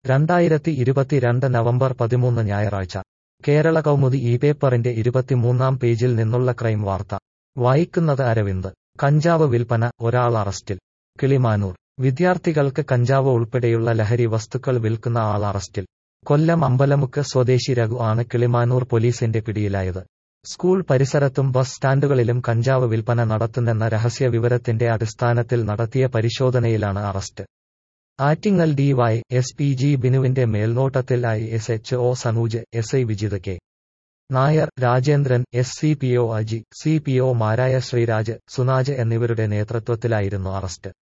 രണ്ടായിരത്തി ഇരുപത്തിരണ്ട് നവംബർ പതിമൂന്ന് ഞായറാഴ്ച കേരള കൗമുദി ഈ പേപ്പറിന്റെ ഇരുപത്തിമൂന്നാം പേജിൽ നിന്നുള്ള ക്രൈം വാർത്ത വായിക്കുന്നത് അരവിന്ദ് കഞ്ചാവ് വിൽപ്പന ഒരാൾ അറസ്റ്റിൽ കിളിമാനൂർ വിദ്യാർത്ഥികൾക്ക് കഞ്ചാവ് ഉൾപ്പെടെയുള്ള ലഹരി വസ്തുക്കൾ വിൽക്കുന്ന ആൾ അറസ്റ്റിൽ കൊല്ലം അമ്പലമുക്ക് സ്വദേശി രഘു ആണ് കിളിമാനൂർ പോലീസിന്റെ പിടിയിലായത് സ്കൂൾ പരിസരത്തും ബസ് സ്റ്റാൻഡുകളിലും കഞ്ചാവ് വിൽപ്പന നടത്തുന്നെന്ന രഹസ്യ വിവരത്തിന്റെ അടിസ്ഥാനത്തിൽ നടത്തിയ പരിശോധനയിലാണ് arrest Attingal D Y S P G ബിനുവിന്റെ മേൽനോട്ടത്തിൽ I S H O Sanooj S I Vijith K Nair Rajendran S C P O Aji C P ഒമാരായ ശ്രീരാജ് സുനാജ് എന്നിവരുടെ നേതൃത്വത്തിലായിരുന്നു അറസ്റ്റ്